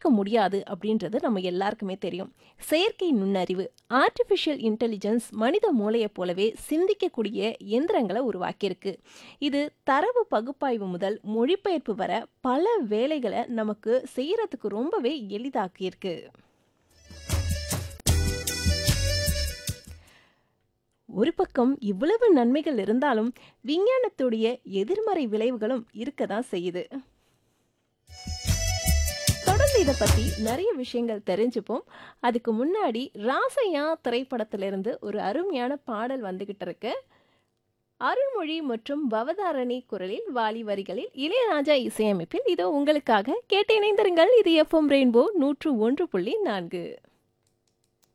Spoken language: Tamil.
தவிர்க்க முடியாது அப்படின்றது நம்ம எல்லாருக்குமே தெரியும் செயற்கை நுண்ணறிவு ஆர்டிஃபிஷியல் இன்டெலிஜென்ஸ் மனித மூளையைப் போலவே சிந்திக்கக்கூடிய எந்திரங்களை உருவாக்கியிருக்கு இது தரவு பகுப்பாய்வு முதல் மொழிபெயர்ப்பு வர பல வேலைகளை நமக்கு செய்யறதுக்கு ரொம்பவே எளிதாக்கியிருக்கு ஒரு பக்கம் இவ்வளவு நன்மைகள் இருந்தாலும் விஞ்ஞானத்துடைய எதிர்மறை விளைவுகளும் இருக்க தான் செய்யுது தொடர்ந்து இதை பத்தி நிறைய விஷயங்கள் தெரிஞ்சுப்போம் அதுக்கு முன்னாடி ராசையா திரைப்படத்திலிருந்து ஒரு அருமையான பாடல் வந்துகிட்டு இருக்கு அருள்மொழி மற்றும் பவதாரணி குரலில் வாலி வரிகளில் இளையராஜா இசையமைப்பில் இதோ உங்களுக்காக கேட்டு இணைந்திருங்கள் இது எஃப்எம் ரெயின்போ நூற்று ஒன்று புள்ளி நான்கு